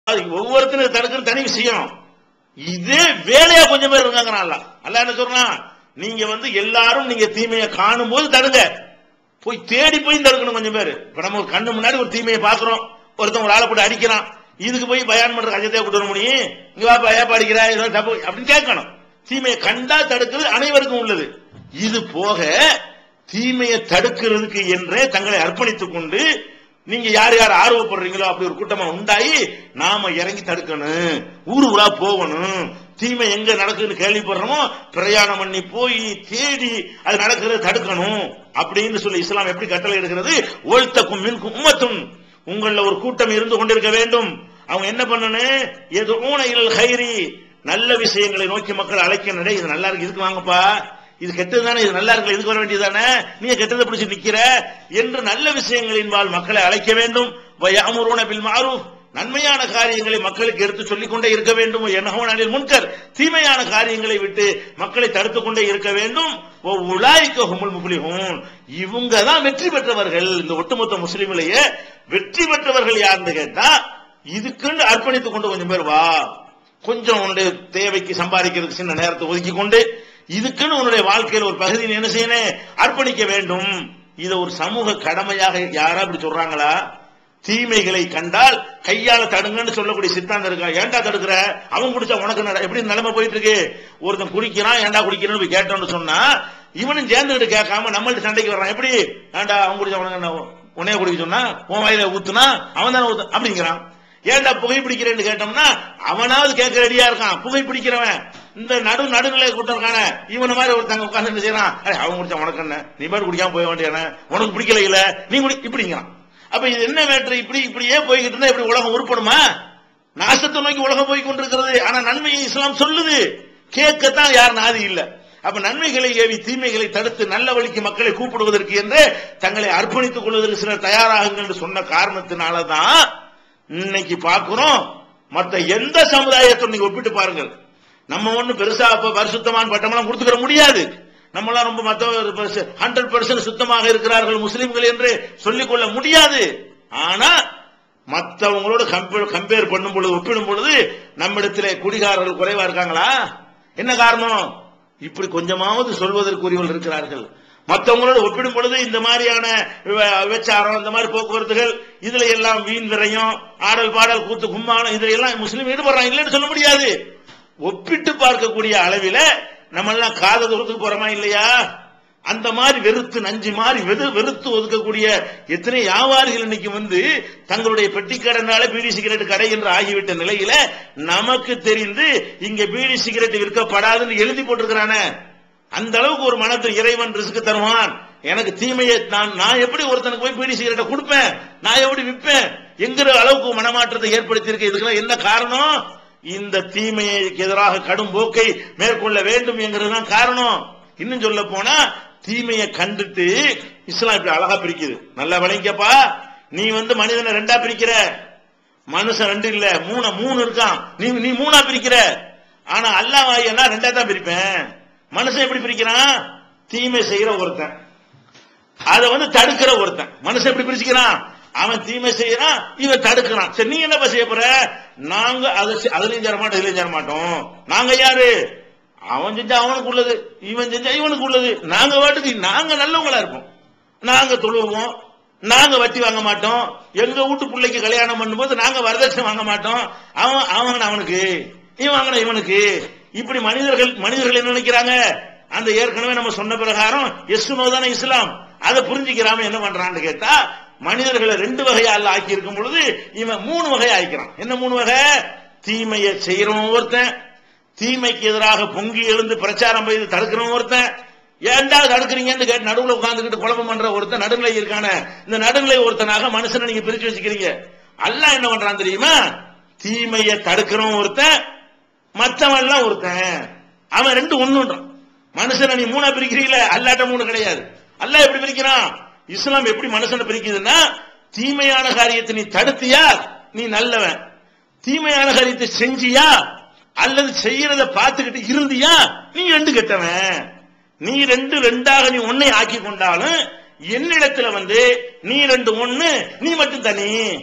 அது ஒவ்வொருத்தரும் தடுக்கிற தனி விஷயம் இதே வேலையா கொஞ்சம் பேர் இருக்காங்க அல்ல அல்ல என்ன சொல்றான் நீங்க வந்து எல்லாரும் நீங்க தீமையை காணும் போது தடுங்க போய் தேடி போய் தடுக்கணும் கொஞ்சம் பேர் இப்ப நம்ம ஒரு கண்ணு முன்னாடி ஒரு தீமையை பாக்குறோம் ஒருத்தன் ஒரு ஆளை போட்டு அடிக்கிறான் இதுக்கு போய் பயான் பண்ற கஜத்தையே கூட்டு வர முடியும் இங்க வா பயா படிக்கிற இதோ தப்பு அப்படின்னு கேட்கணும் தீமையை கண்டா தடுக்கிறது அனைவருக்கும் உள்ளது இது போக தீமையை தடுக்கிறதுக்கு என்றே தங்களை அர்ப்பணித்துக் கொண்டு நீங்க யார் யார் ஆர்வப்படுறீங்களோ அப்படி ஒரு கூட்டமா உண்டாயி நாம இறங்கி தடுக்கணும் ஊரு ஊரா போகணும் தீமை எங்க நடக்குதுன்னு கேள்விப்படுறோமோ பிரயாணம் பண்ணி போய் தேடி அது நடக்கிறத தடுக்கணும் அப்படின்னு சொல்லி இஸ்லாம் எப்படி கட்டளை எடுக்கிறது ஒழ்த்தக்கும் மின்கும் உம்மத்தும் உங்கள ஒரு கூட்டம் இருந்து கொண்டிருக்க வேண்டும் அவங்க என்ன பண்ணணும் எது ஊனையில் ஹைரி நல்ல விஷயங்களை நோக்கி மக்கள் அழைக்கணும் இது நல்லா இருக்கு இதுக்கு வாங்கப்பா இது கெட்டது தானே இது நல்லா இருக்கு இதுக்கு வர வேண்டியதானே நீங்க கெட்டதை பிடிச்சு நிக்கிற என்று நல்ல விஷயங்களின்பால் மக்களை அழைக்க வேண்டும் வயாமுருன பில் மாரூஃப் நன்மையான காரியங்களை மக்களுக்கு எடுத்து சொல்லிக் கொண்டே இருக்க வேண்டும் என்னகவனில் முன்கர் தீமையான காரியங்களை விட்டு மக்களை தடுத்துக் கொண்டே இருக்க வேண்டும் உலாய்க்க ஹுமுல் முகுலிஹூன் இவங்க தான் வெற்றி பெற்றவர்கள் இந்த ஒட்டுமொத்த முஸ்லிமிலேயே வெற்றி பெற்றவர்கள் யாருன்னு கேட்டா இதுக்குன்னு அர்ப்பணித்துக் கொண்டு கொஞ்சம் பேர் வா கொஞ்சம் உன்னுடைய தேவைக்கு சம்பாதிக்கிறதுக்கு சின்ன நேரத்தை ஒதுக்கி கொண்டு இதுக்குன்னு உன்னுடைய வாழ்க்கையில் ஒரு பகுதி நீ என்ன செய்யணும் அர்ப்பணிக்க வேண்டும் இதை ஒரு சமூக கடமையாக யாரா அப்படி சொல்றாங்களா தீமைகளை கண்டால் கையால தடுங்கன்னு சொல்லக்கூடிய சித்தாந்தம் இருக்கா ஏன்டா தடுக்கிற அவன் குடிச்சா உனக்கு நட- எப்படி நிலைமை போயிட்டு இருக்கு ஒருத்தன் குடிக்கிறான் ஏன்டா குடிக்கிறன்னு போய் கேட்டோம்னு சொன்னா இவனும் சேர்ந்துகிட்டு கேட்காம நம்மள்ட்ட சண்டைக்கு வர்றான் எப்படி ஏன்டா அவன் குடிச்சா உனக்கு என்ன உன்னைய குடிக்க சொன்னா உன் வாயில ஊத்துனா அவன் தானே ஊத்து அப்படிங்கிறான் ஏன்டா புகை பிடிக்கிறேன்னு கேட்டோம்னா அவனாவது கேட்க ரெடியா இருக்கான் புகை பிடிக்கிறவன் இந்த நடு நடுநிலை கூட்டம் இருக்கானே இவன மாதிரி ஒருத்தங்க உட்கார்ந்து என்ன செய்யறான் அடே, அவன் குடிச்சா உனக்கு என்ன நீ பாட்டு குடிக்காம போக வேண்டியானே உனக்கு பிடிக்கல இல்ல நீ குடி இப்படிங்கிறான் அப்ப இது என்ன மேட்ரு இப்படி இப்படியே போய்கிட்டு இருந்தா இப்படி உலகம் உருப்படுமா நாசத்தை நோக்கி உலகம் போய் கொண்டிருக்கிறது ஆனா நன்மையை இஸ்லாம் சொல்லுது கேட்கத்தான் யார் நாதி இல்ல அப்ப நன்மைகளை ஏவி தீமைகளை தடுத்து நல்ல வழிக்கு மக்களை கூப்பிடுவதற்கு என்று தங்களை அர்ப்பணித்துக் கொள்வதற்கு சிலர் தயாராகுங்கள் என்று சொன்ன காரணத்தினாலதான் இன்னைக்கு பார்க்கிறோம் மத்த எந்த சமுதாயத்தை நீங்க ஒப்பிட்டு பாருங்கள் நம்ம ஒண்ணு பெருசா அப்ப பரிசுத்தமான பட்டமெல்லாம் கொடுத்துக்கிற முடியாது நம்மளாம் ரொம்ப மத்த ஹண்ட்ரட் பர்சன்ட் சுத்தமாக இருக்கிறார்கள் முஸ்லிம்கள் என்று சொல்லிக்கொள்ள முடியாது ஆனா மற்றவங்களோட கம்பேர் பண்ணும் பொழுது ஒப்பிடும் பொழுது நம்மிடத்திலே குடிகாரர்கள் குறைவா இருக்காங்களா என்ன காரணம் இப்படி கொஞ்சமாவது சொல்வதற்குரியவர்கள் இருக்கிறார்கள் மற்றவங்களோட ஒப்பிடும் பொழுது இந்த மாதிரியான விவ- விபச்சாரம் இந்த மாதிரி போக்குவரத்துகள் இதுல எல்லாம் வீண் விரயம் ஆடல் பாடல் கூத்து கும்மாளம் இதுல எல்லாம் முஸ்லீம் ஈடுபடுறாங்க இல்லைன்னு சொல்ல முடியாது ஒப்பிட்டு பார்க்கக்கூடிய அளவில நம்ம எல்லாம் காத தூரத்துக்கு போறோமா இல்லையா அந்த மாதிரி வெறுத்து நஞ்சு மாதிரி வெறு வெறுத்து ஒதுக்கக்கூடிய எத்தனை வியாபாரிகள் இன்னைக்கு வந்து தங்களுடைய பெட்டி கடைனால பீடி சிகரெட் கடை என்று ஆகிவிட்ட நிலையில நமக்கு தெரிந்து இங்க பீடி சிகரெட் விற்கப்படாதுன்னு எழுதி போட்டிருக்கிறானே அந்த அளவுக்கு ஒரு மனத்தில் இறைவன் ரிஸ்க் தருவான் எனக்கு தீமையை நான் நான் எப்படி ஒருத்தனுக்கு போய் பீடி சிகரெட்டை கொடுப்பேன் நான் எப்படி விற்பேன் என்கிற அளவுக்கு மனமாற்றத்தை ஏற்படுத்தி இருக்க இதுக்கெல்லாம் என்ன காரணம் இந்த தீமைக்கு எதிராக கடும் போக்கை மேற்கொள்ள வேண்டும் என்கிறதுதான் காரணம் இன்னும் சொல்ல போனா தீமையை கண்டுட்டு இஸ்லாம் இப்படி அழகா பிரிக்குது நல்லா விளங்கிக்கப்பா நீ வந்து மனிதனை ரெண்டா பிரிக்கிற மனுஷன் ரெண்டு இல்ல மூணு மூணு இருக்கான் நீ நீ மூணா பிரிக்கிற ஆனா அல்லாஹ் வாயனா ரெண்டா தான் பிரிப்பேன் மனுஷன் எப்படி பிரிக்கிறான் தீமை செய்யற ஒருத்தன் அதை வந்து தடுக்கிற ஒருத்தன் மனுஷன் எப்படி பிரிச்சுக்கிறான் அவன் தீமை செய்யறான் இவன் தடுக்கிறான் சரி நீ என்னப்பா செய்ய போற நாங்க அதை செ- அதுலயும் சேர மாட்டோம் இதுலயும் சேர மாட்டோம் நாங்க யாரு அவன் செஞ்சா அவனுக்கு உள்ளது இவன் செஞ்சா இவனுக்கு உள்ளது நாங்க வாட்டுக்கு நாங்க நல்லவங்களா இருப்போம் நாங்க தொழுவோம் நாங்க வட்டி வாங்க மாட்டோம் எங்க வீட்டு பிள்ளைக்கு கல்யாணம் பண்ணும்போது நாங்க வரதட்சணை வாங்க மாட்டோம் அவன் அவன் அவனுக்கு இவன் வாங்கின இவனுக்கு இப்படி மனிதர்கள் மனிதர்கள் என்ன நினைக்கிறாங்க அந்த ஏற்கனவே நம்ம சொன்ன பிரகாரம் எஸ்னோ தானே இஸ்லாம் அதை புரிஞ்சுக்கிறாம என்ன பண்றான்னு கேட்டா மனிதர்களை ரெண்டு வகையா அல்ல ஆக்கி இருக்கும் பொழுது இவன் மூணு வகை ஆக்கிறான் என்ன மூணு வகை தீமையை செய்யறவன் ஒருத்தன் தீமைக்கு எதிராக பொங்கி எழுந்து பிரச்சாரம் செய்து தடுக்கிறவன் ஒருத்தன் ஏன்டா தடுக்கிறீங்கன்னு கேட்டு நடுவுல உட்கார்ந்துகிட்டு குழப்பம் பண்ற ஒருத்தன் நடுநிலை இருக்கான இந்த நடுநிலை ஒருத்தனாக மனுஷனை நீங்க பிரிச்சு வச்சுக்கிறீங்க அல்லாஹ் என்ன பண்றான் தெரியுமா தீமையை தடுக்கிறவன் ஒருத்தன் மற்றவன் எல்லாம் ஒருத்தன் அவன் ரெண்டு ஒண்ணுன்றான் மனுஷனை நீ மூணா பிரிக்கிறீங்களே அல்லாட்ட மூணு கிடையாது அல்லாஹ் எப்படி பிரிக்கிறான் இஸ்லாம் எப்படி மனுஷனை பிரிக்குதுன்னா தீமையான காரியத்தை நீ தடுத்தியா நீ நல்லவன் தீமையான காரியத்தை செஞ்சியா அல்லது செய்யறத பார்த்துக்கிட்டு இருந்தியா நீ ரெண்டு கெட்டவன் நீ ரெண்டு ரெண்டாக நீ ஒன்னை ஆக்கி கொண்டாலும் என்னிடத்துல வந்து நீ ரெண்டு ஒண்ணு நீ மட்டும் தனி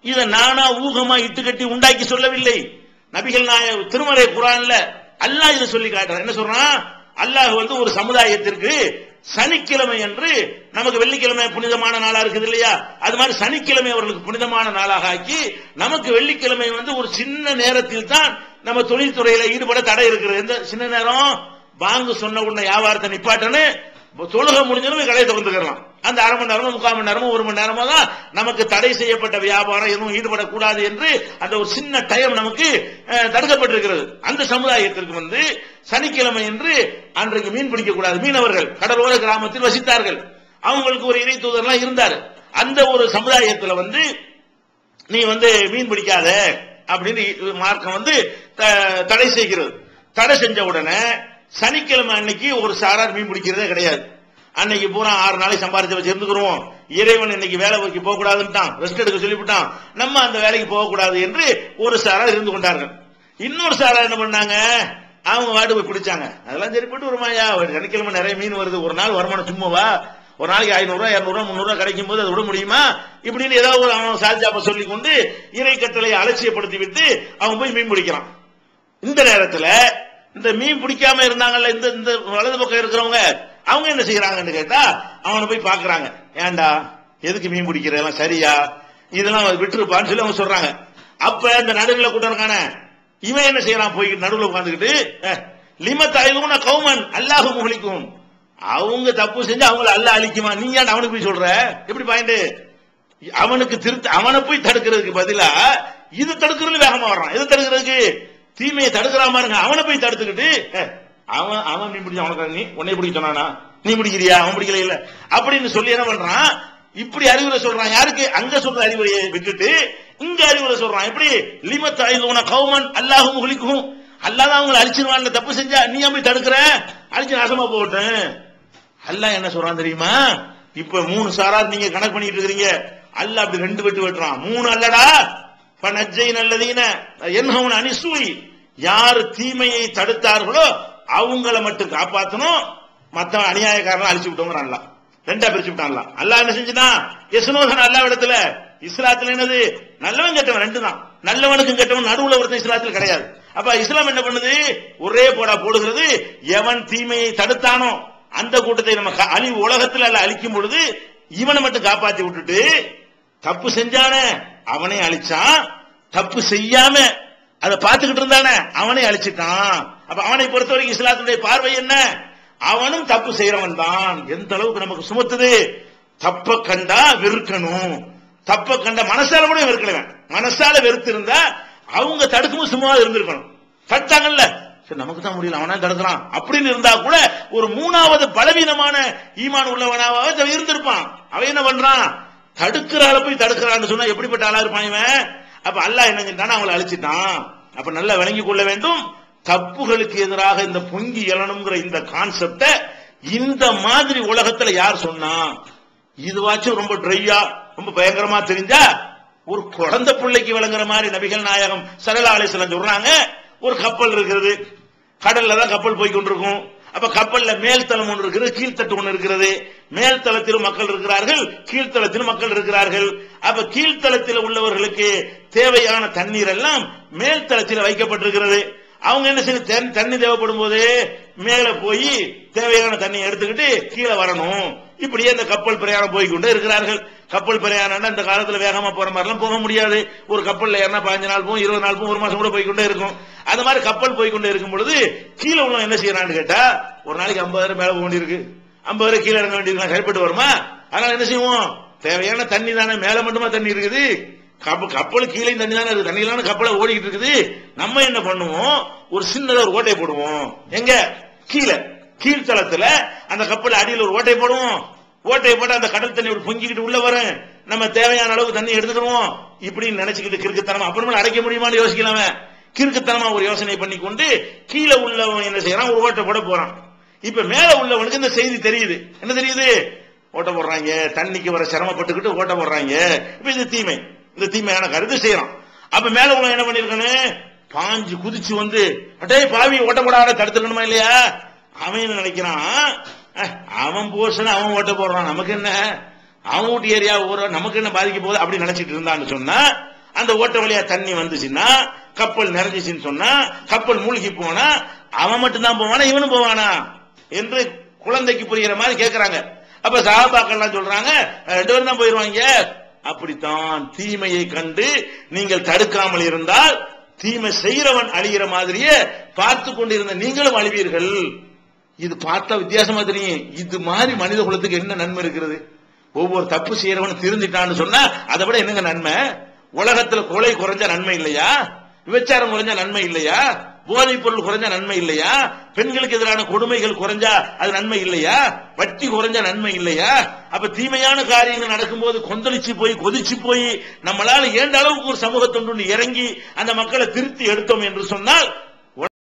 இதை நானா ஊகமா இட்டுக்கட்டி உண்டாக்கி சொல்லவில்லை நபிகள் நாய திருமறை குரான்ல அல்லாஹ் இதை சொல்லி காட்டுறான் என்ன சொல்றான் அல்லாஹ் வந்து ஒரு சமுதாயத்திற்கு சனிக்கிழமை என்று நமக்கு வெள்ளிக்கிழமை புனிதமான நாளா இருக்குது இல்லையா அது மாதிரி சனிக்கிழமை அவர்களுக்கு புனிதமான நாளாக ஆக்கி நமக்கு வெள்ளிக்கிழமை வந்து ஒரு சின்ன நேரத்தில் தான் நம்ம தொழில்துறையில ஈடுபட தடை இருக்கிறது எந்த சின்ன நேரம் பாங்கு சொன்ன உடனே வியாபாரத்தை நிப்பாட்டன்னு தொழுகை முடிஞ்சதும் கடையை திறந்துக்கலாம் அந்த அரை மணி நேரமோ முக்கால் மணி நேரமோ ஒரு மணி நேரமோ தான் நமக்கு தடை செய்யப்பட்ட வியாபாரம் எதுவும் ஈடுபடக்கூடாது என்று அந்த ஒரு சின்ன டைம் நமக்கு அஹ், தடுக்கப்பட்டிருக்கிறது அந்த சமுதாயத்திற்கு வந்து சனிக்கிழமை என்று அன்றைக்கு மீன் பிடிக்க கூடாது மீனவர்கள் கடலோர கிராமத்தில் வசித்தார்கள் அவங்களுக்கு ஒரு இறை தூதர்லாம் இருந்தார் அந்த ஒரு சமுதாயத்துல வந்து நீ வந்து மீன் பிடிக்காத அப்படின்னு மார்க்கம் வந்து த- தடை செய்கிறது தடை செஞ்ச உடனே சனிக்கிழமை அன்னைக்கு ஒரு சாரார் மீன் பிடிக்கிறதே கிடையாது அன்னைக்கு பூரா ஆறு நாளைக்கு சம்பாரிச்சு வச்சு இருந்துக்கிறோம் இறைவன் இன்னைக்கு வேலை வைக்க போக கூடாதுன்ட்டான் ரெஸ்ட் எடுக்க சொல்லிவிட்டான் நம்ம அந்த வேலைக்கு போகக்கூடாது என்று ஒரு சாரார் இருந்து கொண்டார்கள் இன்னொரு சாரார் என்ன பண்ணாங்க அவங்க வாட்டு போய் பிடிச்சாங்க அதெல்லாம் சரிப்பட்டு வருமாயா ஒரு சனிக்கிழமை நிறைய மீன் வருது ஒரு நாள் வருமானம் சும்மாவா ஒரு நாளைக்கு ஐநூறு ரூபாய் இருநூறு ரூபாய் முந்நூறு ரூபாய் கிடைக்கும் போது அதை விட முடியுமா இப்படின்னு ஏதாவது ஒரு அவன் சாஜாப்ப சொல்லி கொண்டு இறை கட்டளை அலட்சியப்படுத்தி விட்டு அவன் போய் மீன் பிடிக்கிறான் இந்த நேரத்துல இந்த மீன் பிடிக்காம இருந்தாங்கல்ல இந்த இந்த வலது பக்கம் இருக்கிறவங்க அவங்க என்ன செய்யறாங்கன்னு கேட்டா அவனை போய் பாக்குறாங்க ஏன்டா எதுக்கு மீன் பிடிக்கிற எல்லாம் சரியா இதெல்லாம் விட்டுருப்பான்னு சொல்லி அவங்க சொல்றாங்க அப்ப இந்த நடுவில் கூட்டம் இருக்கானே இவன் என்ன செய்யறான் போய் நடுவில் உட்காந்துக்கிட்டு லிமத்தாயுதும் கௌமன் அல்லாஹு முகலிக்கும் அவங்க தப்பு செஞ்சு அவங்கள அல்ல அழிக்குமா நீ ஏன் அவனுக்கு போய் சொல்ற எப்படி பாயிண்ட் அவனுக்கு திருத்த அவனை போய் தடுக்கிறதுக்கு பதிலா இது தடுக்கிறது வேகமா வர்றான் எது தடுக்கிறதுக்கு தீமையை தடுக்கிறா பாருங்க அவனை போய் தடுத்துக்கிட்டு அஹ், அவன் அவன் மீன் பிடிச்ச அவனுக்கு நீ உன்னை பிடிக்க சொன்னானா நீ பிடிக்கிறியா அவன் பிடிக்கல இல்ல அப்படின்னு சொல்லி என்ன பண்றான் இப்படி அறிவுரை சொல்றான் யாருக்கு அங்க சொல்ற அறிவுரையை விட்டுட்டு இங்க அறிவுரை சொல்றான் எப்படி லிமத் ஆயுதம் கௌமன் அல்லாஹு முகலிக்கும் அல்லாத அவங்களை அழிச்சிருவான்ல தப்பு செஞ்சா நீ ஏன் போய் தடுக்கிற அழிச்சு நாசமா போகட்டும் அல்லாஹ் என்ன சொல்றான் தெரியுமா இப்ப மூணு சாரார் நீங்க கணக்கு பண்ணிட்டு இருக்கிறீங்க அல்லாஹ் அப்படி ரெண்டு வெட்டு வெட்டுறான் மூணு அல்லடா பனஜை நல்லதீன என்னவன் அனிசூய் யார் தீமையை தடுத்தார்களோ அவங்கள மட்டும் காப்பாத்தணும் மத்த அநியாயக்காரன் அழிச்சு விட்டோங்கிறான் அல்லாஹ் ரெண்டா பிரிச்சு விட்டான்ல அல்லாஹ் என்ன செஞ்சுட்டான் யசுனோதன் அல்லாஹ் இடத்துல இஸ்லாத்துல என்னது நல்லவன் கெட்டவன் ரெண்டு தான் நல்லவனுக்கும் கெட்டவன் நடுவுல ஒருத்தன் இஸ்லாத்துல கிடையாது அப்ப இஸ்லாம் என்ன பண்ணுது ஒரே போடா போடுகிறது எவன் தீமையை தடுத்தானோ அந்த கூட்டத்தை நம்ம க- அழி உலகத்துல அல்ல அழிக்கும் பொழுது இவனை மட்டும் காப்பாத்தி விட்டுட்டு தப்பு செஞ்சானே அவனை அழிச்சான் தப்பு செய்யாம அதை பார்த்துக்கிட்டு இருந்தானே அவனை அழிச்சிட்டான் அப்ப அவனை பொறுத்த வரைக்கும் இஸ்லாத்துடைய பார்வை என்ன அவனும் தப்பு செய்யறவன் தான் எந்த அளவுக்கு நமக்கு சுமத்துது தப்ப கண்டா வெறுக்கணும் தப்ப கண்ட மனசால கூட வெறுக்கலவன் மனசால வெறுத்து இருந்தா அவங்க தடுக்கும்போது சும்மா இருந்திருக்கணும் தடுத்தாங்கல்ல சரி நமக்கு தான் முடியல அவனா தடுக்கிறான் அப்படின்னு இருந்தா கூட ஒரு மூணாவது பலவீனமான ஈமான் உள்ளவனாவது இருந்திருப்பான் அவன் என்ன பண்றான் தடுக்கிற ஆளை போய் தடுக்கிறான்னு சொன்னா எப்படிப்பட்ட ஆளா இருப்பான் இவன் அப்ப அல்லாஹ் என்ன செஞ்சான் அவங்களை அழிச்சிட்டான் அப்ப நல்லா விளங்கிக் கொள்ள வேண்டும் தப்புகளுக்கு எதிராக இந்த பொங்கி எழணுங்கிற இந்த கான்செப்ட இந்த மாதிரி உலகத்துல யார் சொன்னா இதுவாச்சும் ரொம்ப ட்ரையா ரொம்ப பயங்கரமா தெரிஞ்சா ஒரு குழந்தை பிள்ளைக்கு விளங்குற மாதிரி நபிகள் நாயகம் சரலா அலிஸ்லாம் சொல்றாங்க ஒரு கப்பல் இருக்கிறது கடல்ல தான் கப்பல் போய் கொண்டிருக்கும் அப்ப கப்பல்ல மேல்தளம் ஒன்று இருக்கிறது கீழ்த்தட்டு ஒன்று இருக்கிறது மேல்தளத்திலும் மக்கள் இருக்கிறார்கள் கீழ்த்தளத்திலும் மக்கள் இருக்கிறார்கள் அப்ப கீழ்த்தளத்தில் உள்ளவர்களுக்கு தேவையான தண்ணீர் எல்லாம் மேல்தளத்தில் வைக்கப்பட்டிருக்கிறது அவங்க என்ன செய்ய தண்ணி- தண்ணி தேவைப்படும் போது மேல போய் தேவையான தண்ணியை எடுத்துக்கிட்டு கீழே வரணும் இப்படியே இந்த கப்பல் பிரயாணம் போய் கொண்டே இருக்கிறார்கள் கப்பல் பிரயாணம்னா இந்த காலத்துல வேகமா போற மாதிரிலாம் போக முடியாது ஒரு கப்பல்ல ஏறினா பதினஞ்சு நாள் போகும் இருபது நாள் போகும் ஒரு மாசம் கூட போய் கொண்டே இருக்கும் அது மாதிரி கப்பல் போய் கொண்டே இருக்கும் பொழுது கீழே உள்ளவன் என்ன செய்யறான்னு கேட்டா ஒரு நாளைக்கு ஐம்பதாயிரம் மேல போக வேண்டியிருக்கு ஐம்பதாயிரம் கீழே இறங்க வேண்டியிருக்கு சரிப்பட்டு வருமா அதனால என்ன செய்வோம் தேவையான தண்ணி தானே மேல மட்டுமா தண்ணி இருக்குது கப்பல் கப்பல் கீழே தண்ணி தானே இருக்கு தண்ணியிலான கப்பலை ஓடிக்கிட்டு இருக்குது நம்ம என்ன பண்ணுவோம் ஒரு சின்னதா ஒரு ஓட்டை போடுவோம் எங்க கீழே கீழ்த்தளத்துல அந்த கப்பல் அடியில் ஒரு ஓட்டை போடுவோம் ஓட்டையை போட்டு அந்த கடல் தண்ணி ஒரு பொங்கிக்கிட்டு உள்ள வரும் நம்ம தேவையான அளவுக்கு தண்ணி எடுத்துக்கிடுவோம் இப்படின்னு நினைச்சுக்கிட்டு கிறுக்குத்தனமா அப்புறமா அடைக்க முடியுமான்னு யோசிக்கலாமே கிறுக்குத்தனமா ஒரு யோசனை பண்ணி கொண்டு கீழே உள்ளவன் என்ன செய்யறான் ஒரு ஓட்டை போட போறான் இப்ப மேல உள்ளவனுக்கு இந்த செய்தி தெரியுது என்ன தெரியுது ஓட்ட போடுறாங்க தண்ணிக்கு வர சிரமப்பட்டுக்கிட்டு ஓட்ட போடுறாங்க இப்ப இது தீமை இந்த தீமையான கருத்து செய்யறான் அப்ப மேல உள்ள என்ன பண்ணிருக்கானு பாஞ்சு குதிச்சு வந்து அடே பாவி ஓட்ட போடாத தடுத்துக்கணுமா இல்லையா அவன் என்ன நினைக்கிறான் அஹ், அவன் போர்ஷன் அவன் ஓட்ட போடுறான் நமக்கு என்ன அவன் வீட்டு ஏரியா ஊர நமக்கு என்ன பாதிக்க போகுது அப்படி நினைச்சிட்டு இருந்தான்னு சொன்னா அந்த ஓட்ட வழியா தண்ணி வந்துச்சுன்னா கப்பல் நிறைஞ்சிச்சுன்னு சொன்னா கப்பல் மூழ்கி போனா அவன் மட்டும் தான் போவானா இவனும் போவானா என்று குழந்தைக்கு புரிகிற மாதிரி கேட்கறாங்க அப்ப சகாபாக்கள்லாம் சொல்றாங்க ரெண்டு பேரும் தான் போயிருவாங்க அப்படித்தான் தீமையை கண்டு நீங்கள் தடுக்காமல் இருந்தால் தீமை செய்கிறவன் அழிகிற மாதிரியே பார்த்து கொண்டிருந்த நீங்களும் அழிவீர்கள் இது பார்த்தா வித்தியாசமா தெரியும் இது மாதிரி மனித குலத்துக்கு என்ன நன்மை இருக்கிறது ஒவ்வொரு தப்பு செய்யறவன் திருந்திட்டான்னு சொன்னா அதை விட என்னங்க நன்மை உலகத்துல கொலை குறைஞ்ச நன்மை இல்லையா விபச்சாரம் குறைஞ்ச நன்மை இல்லையா போதைப் பொருள் குறைஞ்ச நன்மை இல்லையா பெண்களுக்கு எதிரான கொடுமைகள் குறைஞ்சா அது நன்மை இல்லையா வட்டி குறைஞ்ச நன்மை இல்லையா அப்ப தீமையான காரியங்கள் நடக்கும்போது கொந்தளிச்சு போய் கொதிச்சு போய் நம்மளால ஏண்ட அளவுக்கு ஒரு சமூகத்தொண்டு இறங்கி அந்த மக்களை திருத்தி எடுத்தோம் என்று சொன்னால்